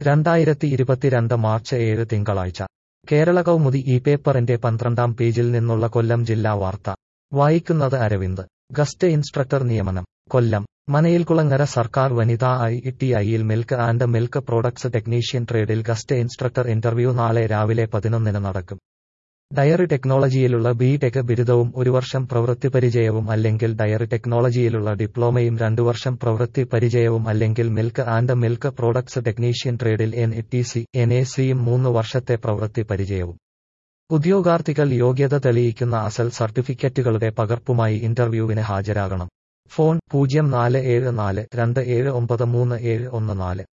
രണ്ടായിരത്തി ഇരുപത്തിരണ്ട് മാർച്ച് ഏഴ് തിങ്കളാഴ്ച കേരള കൗമുദി ഈ പേപ്പറിന്റെ പന്ത്രണ്ടാം പേജിൽ നിന്നുള്ള കൊല്ലം ജില്ലാ വാർത്ത വായിക്കുന്നത് അരവിന്ദ് ഗസ്റ്റ് ഇൻസ്ട്രക്ടർ നിയമനം കൊല്ലം മനയിൽകുളങ്ങര സർക്കാർ വനിതാ ഐ ടി ഐയിൽ milk and milk products technician ട്രേഡിൽ ഗസ്റ്റ് ഇൻസ്ട്രക്ടർ ഇന്റർവ്യൂ നാളെ രാവിലെ പതിനൊന്നിന് നടക്കും ഡയറി ടെക്നോളജിയിലുള്ള ബി ടെക് ബിരുദവും ഒരു വർഷം പ്രവൃത്തി പരിചയവും അല്ലെങ്കിൽ ഡയറി ടെക്നോളജിയിലുള്ള ഡിപ്ലോമയും രണ്ടു വർഷം പ്രവൃത്തി പരിചയവും അല്ലെങ്കിൽ milk and milk products technician ട്രേഡിൽ N T C N A സിയും മൂന്ന് വർഷത്തെ പ്രവൃത്തി പരിചയവും ഉദ്യോഗാർത്ഥികൾ യോഗ്യത തെളിയിക്കുന്ന അസൽ സർട്ടിഫിക്കറ്റുകളുടെ പകർപ്പുമായി ഇന്റർവ്യൂവിന് ഹാജരാകണം ഫോൺ പൂജ്യം നാല് ഏഴ് നാല് രണ്ട് ഏഴ് ഒമ്പത് മൂന്ന് ഏഴ് ഒന്ന് നാല്